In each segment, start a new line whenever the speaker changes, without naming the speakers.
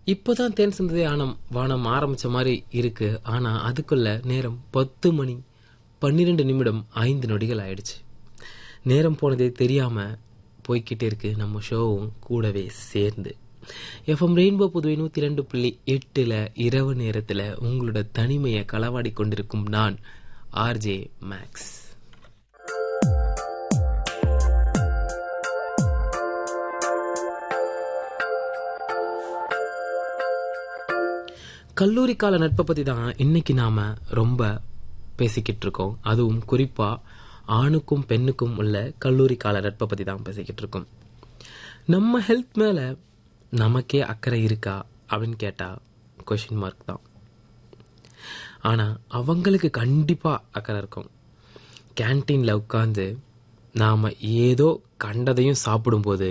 இப்போதான் தேன் சிந்ததே ஆனம் வானம் ஆரம்பிச்ச மாதிரி இருக்கு ஆனா அதுக்குள்ள நேரம் பத்து மணி பன்னிரெண்டு நிமிடம் ஐந்து நொடிகள் ஆயிடுச்சு நேரம் போனதே தெரியாம போய்க்கிட்டே இருக்கு நம்ம ஷோவும் கூடவே சேர்ந்து எஃப்எம் ரெயின்போ புதுவை நூத்தி ரெண்டு புள்ளி எட்டுல இரவு நேரத்துல உங்களோட தனிமையை களவாடி கொண்டிருக்கும் நான் ஆர்ஜே மேக்ஸ் கல்லூரி கால நட்பை பத்தி தான் இன்னைக்கு நாம ரொம்ப பேசிக்கிட்டு இருக்கோம் அதுவும் குறிப்பா ஆணுக்கும் பெண்ணுக்கும் உள்ள கல்லூரி கால நட்பை பத்தி தான் பேசிக்கிட்டு இருக்கோம் நம்ம ஹெல்த் மேல நமக்கே அக்கறை இருக்கா அப்படின்னு கேட்டா கொஷின் மார்க் தான் ஆனா அவங்களுக்கு கண்டிப்பா அக்கறை இருக்கும் கேன்டீன்ல உட்காந்து நாம ஏதோ கண்டதையும் சாப்பிடும்போது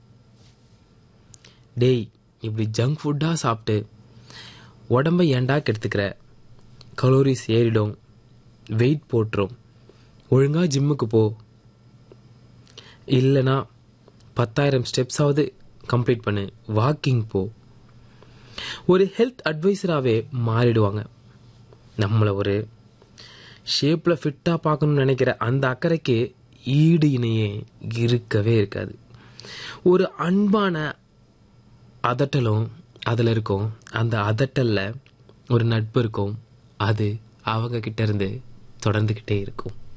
டேய் இப்படி ஜங்க் ஃபுட்டா சாப்பிட்டு உடம்ப ஏண்டா கெடுத்துக்கிற கலோரிஸ் ஏறிடும் வெயிட் போட்டுரும் ஒழுங்கா ஜிம்முக்கு போ இல்லைனா பத்தாயிரம் ஸ்டெப்ஸாவது கம்ப்ளீட் பண்ணு வாக்கிங் போ ஒரு ஹெல்த் அட்வைசராகவே மாறிடுவாங்க நம்மளை ஒரு ஷேப்பில் ஃபிட்டாக பார்க்கணும்னு நினைக்கிற அந்த அக்கறைக்கு ஈடு இணையே இருக்கவே இருக்காது ஒரு அன்பான அதட்டலும் அதில் இருக்கும் அந்த அதட்டல்ல ஒரு நட்பு இருக்கும் அது அவங்க கிட்ட இருந்து தொடர்ந்துக்கிட்டே இருக்கும்